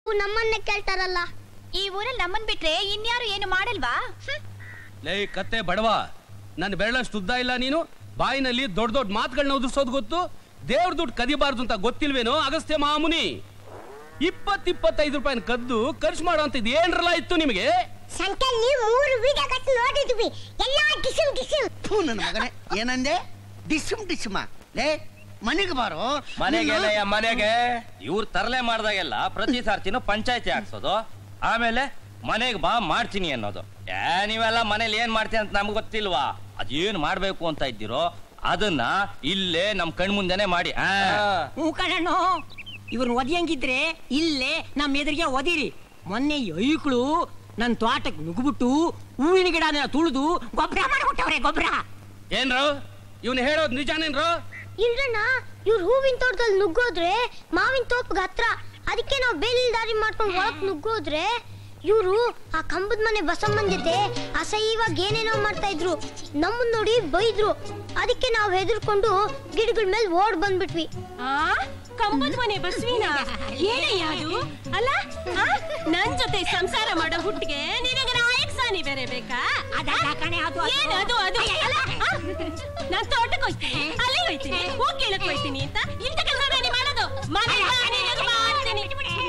ನಮ್ಮನ್ನೇ ಕೇಳ್ತಾರಲ್ಲ ಈ ಊರಲ್ಲಿ ನಮ್ಮನ್ ಬಿಟ್ರೆ ಇನ್ಯಾರು ಏನು ಮಾಡಲ್ವಾ ಹ್ಮ್. ಲೇ ಕತ್ತೆ ಬಡವ ನನ್ನ ಬೆರಳಷ್ಟು ಉದ್ದ ಇಲ್ಲ ನೀನು ಬಾಯಿನಲ್ಲಿ ದೊಡ್ಡ ದೊಡ್ಡ ಮಾತುಗಳನ್ನ ಉದುರ್ಸೋದು ಗೊತ್ತು ದೇವ್ರ ದುಡ್ಡು ಕದಿಬಾರ್ದು ಅಂತ ಗೊತ್ತಿಲ್ವೇನೋ ಅಗಸ್ತ್ಯ ಮಹಾಮುನಿ ಇಪ್ಪತ್ ಇಪ್ಪತ್ತೈದು ರೂಪಾಯಿನ ಕದ್ದು ಖರ್ಚು ಮಾಡೋ ಅಂತ ಏನ್ರಲ್ಲ ಇತ್ತು ನಿಮಗೆ ಸಂಖ್ಯೆಯಲ್ಲಿ ಮೂರು ವಿಡಿಯೋ ಕಟ್ ನೋಡಿದ್ವಿ ಎಲ್ಲ ಡಿಸಿಮ್ ಡಿಸಿಮ್ ಥೂ ನನ್ನ ಮಗನೇ ಏನಂದೆ ಡಿಸ್ಮ್ ಡಿಸ್ಮ ಲೇ ಮನೆಗೆ ಬಾರೋ ಮನೆಗೆಲ್ಲ ಮನೆಗೆ ಇವ್ರು ತರಲೆ ಮಾಡ್ದಾಗೆಲ್ಲ ಪ್ರತಿ ಸರ್ತಿನೂ ಪಂಚಾಯತಿ ಹಾಕ್ಸೋದು ಆಮೇಲೆ ಮನೆಗೆ ಬಾ ಮಾಡ್ತೀನಿ ಅನ್ನೋದು ಏ ನೀವೆಲ್ಲ ಮನೇಲಿ ಏನ್ ಮಾಡ್ತೀನಿ ಅಂತ ನಮ್ಗೆ ಗೊತ್ತಿಲ್ವಾ ಅದೇನ್ ಮಾಡ್ಬೇಕು ಅಂತ ಇದ್ದೀರೋ ಅದನ್ನ ಇಲ್ಲೇ ನಮ್ ಕಣ್ ಮುಂದೆನೆ ಮಾಡಿ ಆ. ಹ್ಞೂ ಕಣಣ್ಣು ಇವ್ರನ್ನ ಒದಿಯಂಗಿದ್ರೆ ಇಲ್ಲೇ ನಮ್ಮ ಎದುರಿಗೆ ಒದಿರಿ ಮೊನ್ನೆ ಈ ಐಕ್ಳು ನನ್ನ ತೋಟಕ್ಕೆ ನುಗ್ಬಿಟ್ಟು ಹೂವಿನ ಗಿಡನ ತುಳಿದು ಗೊಬ್ಬರ ಮಾಡ್ಬಿಟ್ಟವ್ರೆ ಗೊಬ್ಬರ ಏನ್ರು ಇವ್ನು ಹೇಳೋದು ನಿಜಾನೇನ್ರು ಇಲ್ರಣ್ಣ ಇವ್ರು ಹೂವಿನ ತೋಟದಲ್ಲಿ ನುಗ್ಗೋದ್ರೆ ಮಾವಿನ ತೋಪಗ್ ಹತ್ರ ಅದಕ್ಕೆ ನಾವು ಬೇಲಿಲ್ ದಾರಿ ಮಾಡ್ಕೊಂಡು ಒಳಗ್ ನುಗ್ಗೋದ್ರೆ ಇವರು ಆ ಕಂಬದ ಮನೆ ಬಸಮ್ಮನ್ ಜೊತೆ ಅಸಹ್ಯವಾಗಿ ಏನೇನೋ ಮಾಡ್ತಾ ಇದ್ರು ನಮ್ಮನ್ ನೋಡಿ ಬೈದ್ರು ಅದಕ್ಕೆ ನಾವು ಹೆದರ್ಕೊಂಡು ಗಿಡಗಳ ಮೇಲೆ ಓಡ್ ಬಂದ್ಬಿಟ್ವಿ ಆ ಕಂಬದ ಮನೆ ಬಸ್ವಿನ ಏನಯ್ಯ ಅದು ಅಲ್ಲ ಆ? ನನ್ ಜೊತೆ ಸಂಸಾರ ಮಾಡೋ ಹುಟ್ಟಿಗೆ ನಿನಗೆ ನಾಯಕ್ ಸಾನಿ ಬೇರೆ ಬೇಕಾ ಅದಲ್ಲ ಕಣೆ ಅದು ಅದು. ಏನು ಅದು ಅದು ಅಲ್ಲ, ಆ? ನಾನ್ ತೋಟಕ್ಕೆ ಹೋಗ್ತೀನಿ ಅಲ್ಲಿ ಹೋಗ್ತೀನಿ ಹೂ ಕೀಳಕ್ ಹೋಗ್ತೀನಿ ಅಂತ ಇಂಥ ಕೆಲಸ ನಾನು ಮಾಡೋದು ಮನೆ ಬಾ, ನಿನಗೆ ಮಾಡ್ತೀನಿ.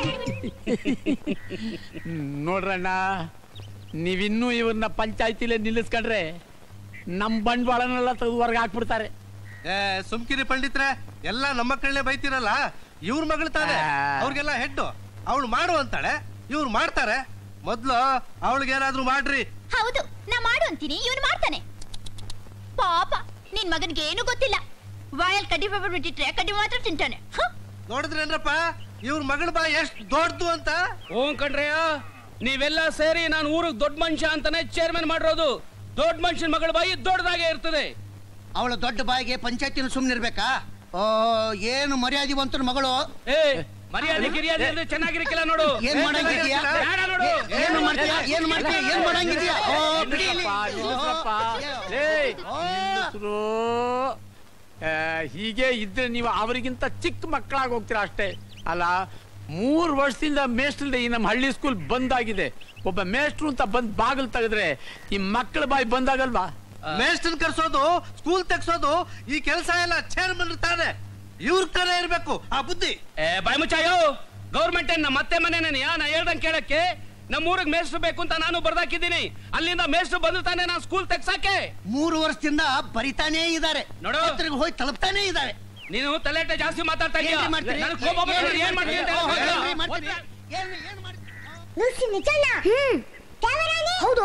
ನೋಡ್ರಣ್ಣ ನೀವಿನ್ನೂ ಇವ್ರನ್ನ ಪಂಚಾಯತಿಲೇ ನಿಲ್ಲಿಸ್ಕೊಂಡ್ರೆ ನಮ್ ಬಂಡವಾಳನೆಲ್ಲ ತೆಗೆದು ಹೊರಗೆ ಹಾಕ್ಬಿಡ್ತಾರೆ ಏ ಸುಮ್ಕಿರಿ ಪಂಡಿತ್ರೆ ಎಲ್ಲ ನಮ್ಮ ಕಳ್ಳೆ ಬೈತಿರಲ್ಲ ಇವ್ರ ಮಗಳು ತಾನೆ ಆ. ಅವ್ರಿಗೆಲ್ಲ ಹೆಡ್ಡು ಅವಳು ಮಾಡು ಅಂತಾಳೆ ಇವ್ರು ಮಾಡ್ತಾರೆ ಮೊದ್ಲು ಅವಳಿಗೇನಾದ್ರೂ ಮಾಡ್ರಿ ಹೌದು ನಾ ಮಾಡು ಅಂತೀನಿ ಇವನು ಮಾಡ್ತಾನೆ ಪಾಪ ನಿನ್ ಮಗನ್ಗೆ ಏನು ಗೊತ್ತಿಲ್ಲ ಬಾಯಲ್ ಕಡ್ಡಿ ಪೇಪರ್ ಬಿಟ್ಟಿಟ್ರೆ ಕಡ್ಡಿ ಮಾತ್ರ ತಿಂತಾನೆ ಹ? ನೋಡಿದ್ರೇನ್ರಪ್ಪ ಇವ್ರ ಮಗಳ ಬಾ ಎಷ್ಟ್ ದೊಡ್ಡದು ಅಂತ ಹ್ಞೂ ಕಣ್ರಯ್ಯ ನೀವೆಲ್ಲ ಸೇರಿ ನಾನು ಊರಿಗೆ ದೊಡ್ಡ ಮನುಷ್ಯ ಅಂತಾನೆ ಚೇರ್ಮನ್ ಮಾಡಿರೋದು ದೊಡ್ಡ ಮನುಷ್ಯನ ಮಗಳ ಬಾಯಿ ದೊಡ್ಡದಾಗೆ ಇರ್ತದೆ ಅವಳ ದೊಡ್ಡ ಬಾಯಿಗೆ ಪಂಚಾಯತಿನ ಸುಮ್ಮನಿರ್ಬೇಕಾ ಓ ಏನು ಮರ್ಯಾದಿವಂತನ ಮಗಳು ಏ ಮರ್ಯಾದೆ ಗಿರಿಯಾದೆ ಅಂದ್ರೆ ಚೆನ್ನಾಗಿರಕ್ಕಿಲ್ಲ ನೋಡು ಏನ್ ಮಾಡಂಗಿದ್ಯಾ ಬೇಡ ನೋಡು ಏನು ಮಾಡ್ತೀಯ ಏನ್ ಮಾಡ್ತೀಯ ಏನ್ ಮಾಡಂಗಿದ್ಯಾ ಓ ಬಿಡಿ ಇಲ್ಲಿ. ನಿಲ್ಲಿಸ್ರಪ್ಪ, ನಿಲ್ಲಿಸ್ರಪ್ಪ. ಏಯ್, ನಿಲ್ಲಿಸ್ರು. ಆ, ಹೀಗೆ ಇದ್ರೆ ನೀವು ಅವರಿಗಿಂತ ಚಿಕ್ಕ ಮಕ್ಕಳಾಗಿ ಹೋಗ್ತೀರಾ ಅಷ್ಟೇ ಅಲ್ಲ ಮೂರು ವರ್ಷದಿಂದ ಮೇಷ್ಟ್ರಿಂದ ಈ ನಮ್ಮ ಹಳ್ಳಿ ಸ್ಕೂಲ್ ಬಂದಾಗಿದೆ ಒಬ್ಬ ಮೇಷ್ಟ್ರು ಅಂತ ಬಂದ್ ಬಾಗಿಲು ತೆಗೆದ್ರೆ ಈ ಮಕ್ಕಳ ಬಾಯಿ ಬಂದಾಗಲ್ವಾ ಮೇಸ್ಟನ್ ಕರ್ಸೋದು ಸ್ಕೂಲ್ ತೆಗ್ಸೋದು ಈ ಕೆಲಸ ಎಲ್ಲ ಚೇರ್ಮನ್ ಇರ್ತಾರೆ ಇವ್ರ ತರ ಇರ್ಬೇಕು ಆ ಬುದ್ಧಿ ಏ ಬಾಯ್ ಮುಚ್ಚಾಯೋ ಗೌರ್ಮೆಂಟ್ ನಮ್ಮ ಮತ್ತೆ ಮನೆನೇನೆ ನಾ ಹೇಳ್ದಂಗೆ ಕೇಳಕ್ಕೆ ನಮ್ಮ ಊರಿಗೆ ಮೇಷ್ಟ್ರು ಬೇಕು ಅಂತ ನಾನು ಬರ್ದಾಕಿದ್ದೀನಿ ಅಲ್ಲಿಂದ ಮೇಷ್ಟ್ರು ಬಂದು ತಾನೆ ನಾನು ಸ್ಕೂಲ್ ತೆಗ್ಸಾಕೆ ಮೂರು ವರ್ಷದಿಂದ ಬರಿತಾನೇ ಇದ್ದಾರೆ ನೋಡು. ಹತ್ರಕ್ಕೆ ಹೋಗಿ ತಲುಪ್ತಾನೇ ಇದ್ದಾರೆ ನೀನು ತಲೆಟ ಜಾಸ್ತಿ ಮಾತಾಡ್ತಾ ಇದೀಯ ಏನ್ರಿ ಮಾಡ್ತೀರಿ? ನನಗ್ ಕೋಪ ಬಂದ್ರೆ ಏನ್ ಮಾಡ್ತೀನಿ ಅಂತ ಏನ್ರಿ ಹೇಳಕ್ಕಾಗಲ್ಲ. ಮಾಡ್ತೀರಿ? ಏನ್ ಏನ್ ಮಾಡ್ತೀರಿ? ನುಸಿ ನಿಜಣ್ಣ ಹ್ಮ್ ಹೌದು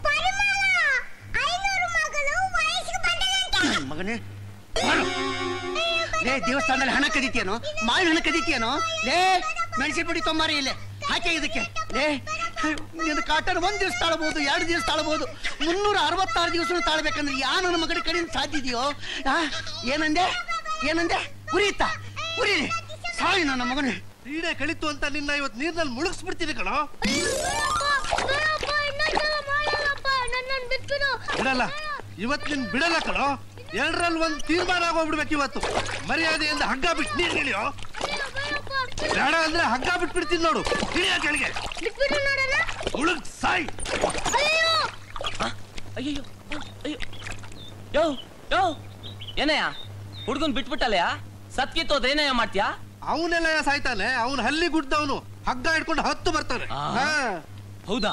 ಐನೂರು ಮಗಳು ವಯಸ್ಸಿಗೆ ಬಂದದಂತೆ ನನ್ ಮಗನೇ ಬಾರೋ. ಲೇ ದೇವಸ್ಥಾನದಲ್ಲಿ ಹಣ ಕದೀತಿಯೇನೋ ಮಾವಿನ ಹಣ ಕದೀತಿಯೇನೋ ಲೇ ಮೆಣಸಿನ ಪುಡಿ ತೊಂಬಾರಿ ಇಲ್ಲೇ ಹಾಕೆ ಇದಕ್ಕೆ ಲೇ ನಿನ್ನ ಕಾಟನ್ ಒಂದ್ ದಿವಸ ತಾಳಬಹುದು ಎರಡು ದಿವಸ ತಾಳಬಹುದು ಮುನ್ನೂರ ಅರವತ್ತಾರು ದಿವಸ ತಾಳ್ಬೇಕಂದ್ರೆ ಯಾ ನನ್ನ ಮಗನ ಕಡೆಯಿಂದ ಸಾಧ್ಯ ಇದೆಯೋ ಆ, ಏನಂದೆ ಏನಂದೆ ಉರಿಯುತ್ತ ಉರಿಲಿ ಸಾಯಿ ನನ್ನ ಮಗನೇ ಕ್ರೀಡೆ ಕಳಿತು ಅಂತ ನಿನ್ನ ಇವತ್ತು ನೀರ್ನಲ್ಲಿ ಮುಳುಗಿಸ್ಬಿಡ್ತೀನಿ ಕಣೋ ನನ್ನನ್ನು ಬಿಟ್ಬಿಡು ಬಿಡಲ್ಲ ಇವತ್ತು ನಿನ್ ಬಿಡಲ್ಲ ಕಣೋ ಎರಡರಲ್ಲಿ ಒಂದ್ ತೀರ್ಮಾನ ಆಗೋಗ್ಬಿಡ್ಬೇಕು ಇವತ್ತು ಮರ್ಯಾದೆಯಿಂದ ಹಗ್ಗ ಬಿಟ್ಟು ನೀರ್ ಇಳಿಯೋ ಬೇಡ ಅಂದ್ರೆ ಹಗ್ಗ ಬಿಟ್ಬಿಡ್ತೀನಿ ನೋಡು ಇಳಿಯ ಕೆಳಗೆ ಬಿಟ್ಬಿಡು ನೋಡೋಣ ಮುಳುಗ್ ಸಾಯ್ ಅಯ್ಯೋ ಅಯ್ಯಯ್ಯೋ ಅಯ್ಯೋ ಯೋ ಯೋ ಏನಯ್ಯ ಹುಡ್ಗನ್ ಬಿಟ್ಬಿಟ್ಟಲ್ಲಯ್ಯ ಸತ್ಕಿತ್ತೋದ್ ಏನಯ್ಯ ಮಾಡ್ತೀಯಾ ಅವನೆಲ್ಲ ಸಾಯ್ತಾನೆ ಅವನ್ ಹಲ್ಲಿ ಗುಡ್ದವನು ಹಗ್ಗ ಹಿಡ್ಕೊಂಡು ಹತ್ತು ಬರ್ತಾನೆ ಆ. ಹಾ. ಹೌದಾ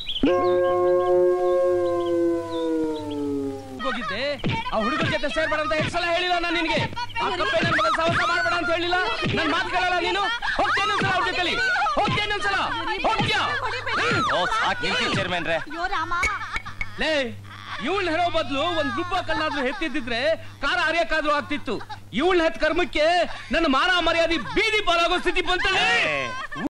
ಹೋಗಿದ್ದೆ ಆ ಹುಡುಗರ ಜೊತೆ ಸೇರ್ಬೇಡ ಅಂತ ಎಷ್ಟು ಸಲ ಹೇಳಿಲ್ಲ ನಾನು ನಿನಗೆ ಆ ಕಪ್ಪೆ ನನ್ನ ಮಗನ ಸಹವಾಸ ಮಾಡ್ಬೇಡ ಅಂತ ಹೇಳಿಲ್ಲ ನನ್ ಮಾತು ಕೇಳಲ್ಲ ನೀನು ಹೋಗ್ತೇನೆ ಒಂದ್ಸಲ ಅವ್ರ ಜೊತೆಲಿ ಹೋಗ್ತೇನೆ ಒಂದ್ಸಲ ಹೋಗ್ತ್ಯಾ ಓ ಸಾಕ್ ನಿಲ್ಸಿ ಚೇರ್ಮನ್ ರೇ ಅಯ್ಯೋ ರಾಮ ಲೇ ಇವಳ್ ಹೇಳೋ ಬದಲು ಒಂದ್ ಗುಬ್ಬ ಕಲ್ಲಾದ್ರೂ ಹೆತ್ತಿದ್ದಿದ್ರೆ ಕಾರ ಅರಿಯಕ್ಕಾದ್ರೂ ಆಗ್ತಿತ್ತು ಇವಳ್ ಹೆತ್ ಕರ್ಮಕ್ಕೆ ನನ್ನ ಮಾನ ಮರ್ಯಾದೆ ಬೀದಿ ಪಾಲಾಗೋ ಸ್ಥಿತಿ ಬಂತಲೇ